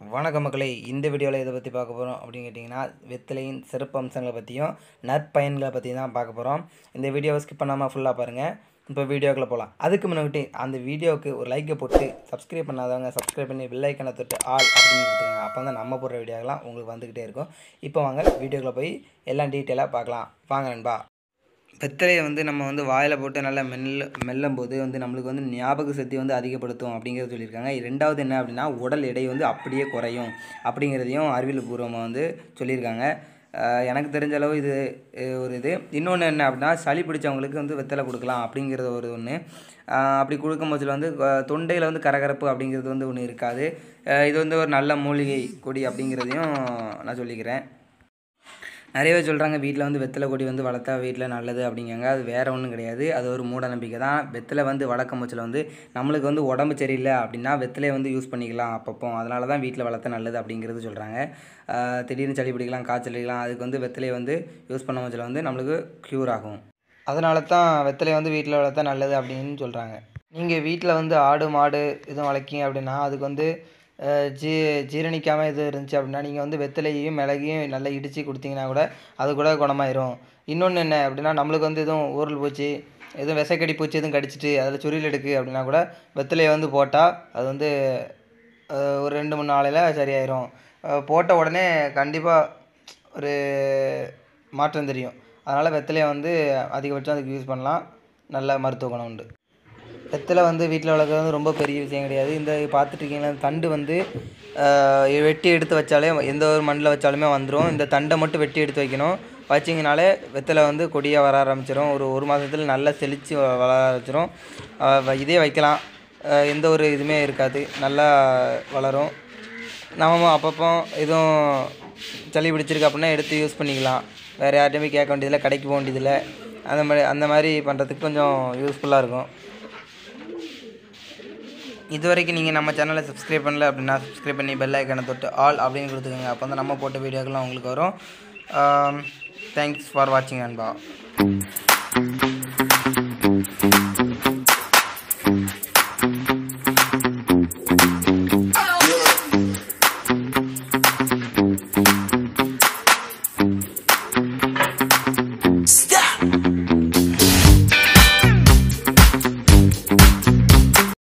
வணக்கம் மக்களே இந்த வீடியோவில் இதை பற்றி பார்க்க போகிறோம் அப்படின்னு கேட்டிங்கன்னா வெத்தலையின் சிறப்பு அம்சங்களை பற்றியும் நற்பயன்களை பற்றி தான் பார்க்க போகிறோம் இந்த வீடியோவை ஸ்கிப் பண்ணாமல் ஃபுல்லாக பாருங்கள் இப்போ வீடியோக்குள்ளே போகலாம் அதுக்கு முன்னாடி அந்த வீடியோவுக்கு ஒரு லைக்கை போட்டு சப்ஸ்கிரைப் பண்ணாதவங்க சப்ஸ்கிரைப் பண்ணி பெல்லைக்கனை தொட்டு ஆல் அப்படின்னு கொடுத்துங்க அப்போ தான் நம்ம போடுற வீடியோலாம் உங்களுக்கு வந்துக்கிட்டே இருக்கும் இப்போ வாங்க வீடியோக்குள்ளே போய் எல்லாம் டீட்டெயிலாக பார்க்கலாம் வாங்க நண்பா வெத்தலையை வந்து நம்ம வந்து வாயில் போட்டு நல்லா மெல்ல மெல்லும் போது வந்து நம்மளுக்கு வந்து ஞாபக சக்தி வந்து அதிகப்படுத்தும் அப்படிங்கிறத சொல்லியிருக்காங்க ரெண்டாவது என்ன அப்படின்னா உடல் எடை வந்து அப்படியே குறையும் அப்படிங்கிறதையும் அறிவியல் பூர்வமாக வந்து சொல்லியிருக்காங்க அஹ் எனக்கு தெரிஞ்ச அளவு இது அஹ் ஒரு இது இன்னொன்று என்ன அப்படின்னா சளி பிடிச்சவங்களுக்கு வந்து வெத்தலை கொடுக்கலாம் அப்படிங்கிறது ஒரு ஒன்று அப்படி கொடுக்கும் போதில் வந்து அஹ் தொண்டையில் வந்து கரகரப்பு அப்படிங்கிறது வந்து ஒன்று இருக்காது அஹ் இது வந்து ஒரு நல்ல மூலிகை கொடி அப்படிங்கிறதையும் நான் சொல்லிக்கிறேன் நிறைய பேர் சொல்கிறாங்க வீட்டில் வந்து வெத்தலை கொடி வந்து வளர்த்தா வீட்டில் நல்லது அப்படிங்காங்க அது வேறு ஒன்றும் கிடையாது அது ஒரு மூட நம்பிக்கை தான் வெத்தலை வந்து வளர்க்கும் பட்சத்தில் வந்து நம்மளுக்கு வந்து உடம்பு சரியில்லை அப்படின்னா வெத்தலையை வந்து யூஸ் பண்ணிக்கலாம் அப்பப்போ அதனால தான் வீட்டில் வளர்த்தா நல்லது அப்படிங்கிறது சொல்கிறாங்க திடீர்னு சளி பிடிக்கலாம் காய்ச்சல் அடிக்கலாம் அதுக்கு வந்து வெத்தலையை வந்து யூஸ் பண்ண பட்சத்தில் வந்து நம்மளுக்கு க்யூர் ஆகும் அதனால தான் வெத்தலையை வந்து வீட்டில் வளர்த்தா நல்லது அப்படின்னு சொல்கிறாங்க நீங்கள் வீட்டில் வந்து ஆடு மாடு எதுவும் வளர்க்கீங்க அப்படின்னா அதுக்கு வந்து அஹ், ஜீ ஜீரணிக்காமல் இது இருந்துச்சு அப்படின்னா நீங்கள் வந்து வெத்தலையும் மிளகையும் நல்லா இடித்து கொடுத்தீங்கன்னா கூட அது கூட குணமாயிரும் இன்னொன்று என்ன அப்படின்னா நம்மளுக்கு வந்து எதுவும் ஊரல் பூச்சி எதுவும் விசக்கடி பூச்சி எதுவும் கடிச்சிட்டு அதில் சுரியில் எடுக்கு அப்படின்னா கூட வெத்தலையை வந்து போட்டால் அது வந்து அஹ், ஒரு ரெண்டு மூணு நாளையில் சரியாயிரும் அஹ், போட்ட உடனே கண்டிப்பாக ஒரு மாற்றம் தெரியும் அதனால் வெத்தலையை வந்து அதிகபட்சம் அதுக்கு யூஸ் பண்ணலாம் நல்ல மருத்துவ குணம் உண்டு வெத்தலை வந்து வீட்டில் வளர்க்குறது வந்து ரொம்ப பெரிய விஷயம் கிடையாது இந்த பார்த்துட்ருக்கீங்களா இந்த தண்டு வந்து ஆஹ், வெட்டி எடுத்து வச்சாலே எந்த ஒரு மண்ணில் வச்சாலுமே வந்துடும் இந்த தண்டை மட்டும் வெட்டி எடுத்து வைக்கணும் வச்சிங்கனாலே வெத்தலை வந்து கொடியாக வர ஆரம்பிச்சிடும் ஒரு ஒரு மாதத்தில் நல்லா செழித்து வ- வளர ஆரம்பிச்சிடும் ஆஹ், வ- இதே வைக்கலாம் ஆஹ், எந்த ஒரு இதுவுமே இருக்காது நல்லா வளரும் நம்ம அப்பப்போ எதுவும் சளி பிடிச்சிருக்கு அப்படின்னா எடுத்து யூஸ் பண்ணிக்கலாம் வேறு யார்ட்டையுமே கேட்க வேண்டியதில்லை கடைக்கு போக வேண்டியதில்லை அந்த மாதிரி அந்த மாதிரி பண்ணுறதுக்கு கொஞ்சம் யூஸ்ஃபுல்லாக இருக்கும் இது வரைக்கும் நீங்கள் நம்ம சேனலை சப்ஸ்கிரைப் பண்ணல அப்படின்னா சப்ஸ்கிரைப் பண்ணி பெல் ஐக்கனை தொட்டு ஆல் அப்படின்னு கொடுத்துக்கோங்க அப்போ தான் நம்ம போட்ட வீடியோக்கெல்லாம் உங்களுக்கு வரும் தேங்க்ஸ் ஃபார் வாட்சிங் அன்பா